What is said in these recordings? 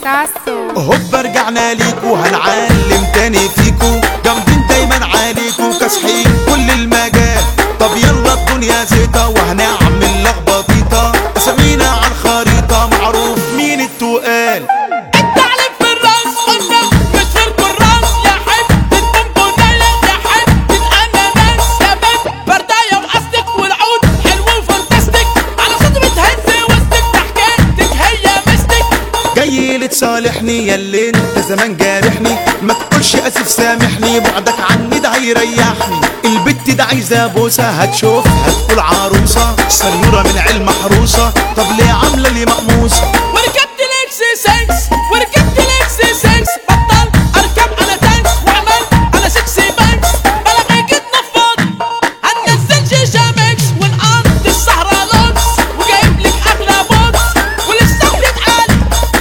ساسو هوب رجعنا ليكو هنعلم تاني فيكو جامدين دايما عليكو كاسحين كل المجال طب يلا الدنيا زيطة وهنعمل لخبطيطة اسامينا على الخريطة معروف مين التقال التعليم في الراس قلنا مش في الكراس يا حتة بونبوناية يا حتة أناناس يا بنت برداية وقصدك والعود حلو وفانتاستيك على صوت بتهز وسطك ضحكتك هي مستك جاي لتصالحني يا اللي انت زمان جارحني ما تقولش اسف سامحني بعدك عني ده هيريحني البت ده عايزه بوسه هتشوف هتقول عروسه سنوره من علم محروسه طب ليه عامله لي مقموسه وركبت الاكس 6 وركبت الاكس 6 بطل اركب على تانكس وعمل على 6 بانكس بلا ما جيت نفض هننزل شيشه ميكس ونقضي السهره لونس وجايب لك اغلى بوكس ولسه بتتقال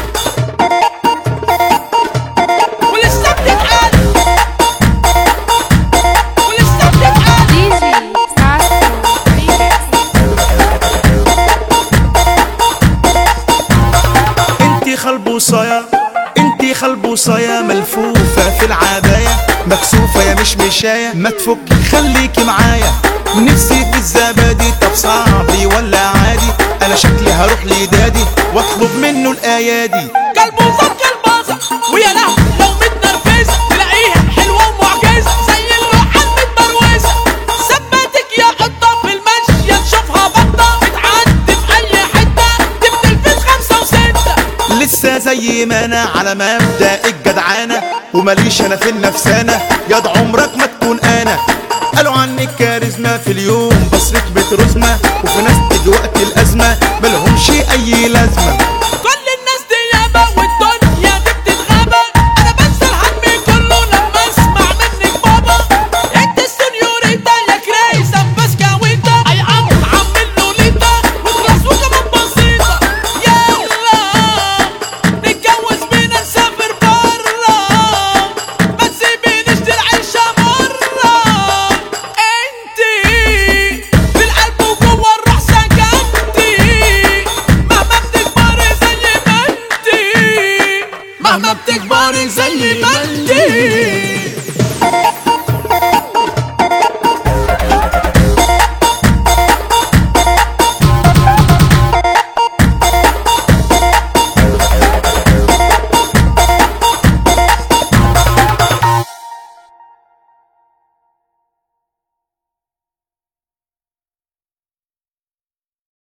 ولسه بتتقال ولسه بتتقال دي جي ساسو ريميكس انتي خلبوصايا انتي خلبوصايا ملفوفة في العباية مكسوفة يا مش مشاية ما تفكي خليكي معايا نفسي في الزبادي طب صعبي ولا عادي انا شكلي هروح لدادي واطلب منه الايادي قلبه فك الباظة ويا له لو متنرفزة تلاقيها حلوة ومعجزة زي اللوحة المتبروزة ثبتك يا قطة في المشي نشوفها بطة بتعدي في أي حتة تبني الفيل خمسة وستة لسه زي ما انا على مبدأ الجدعانة وماليش انا في النفسانة ياض عمرك ما تكون انا قالوا عنك كاريزما في اليوم بصرك بترزمة وفي ناس تيجي وقت الازمة ملهمش اي لازمة كل الناس دي يابا والدنيا دي بتتغابى أنا بنسى الهم كله لما أسمع منك بابا أنت السنيوريتا يا كريسة بسكاويتا أي عم عامل لوليتا وخلاص وكمان بسيطة يلا نتجوز بينا نسافر برا ما تسيبينيش دي العيشة مرة انتي في القلب وجوه الروح سكنتي مهما بتكبري زي ما انتي مهما بتكبري زي ما انتي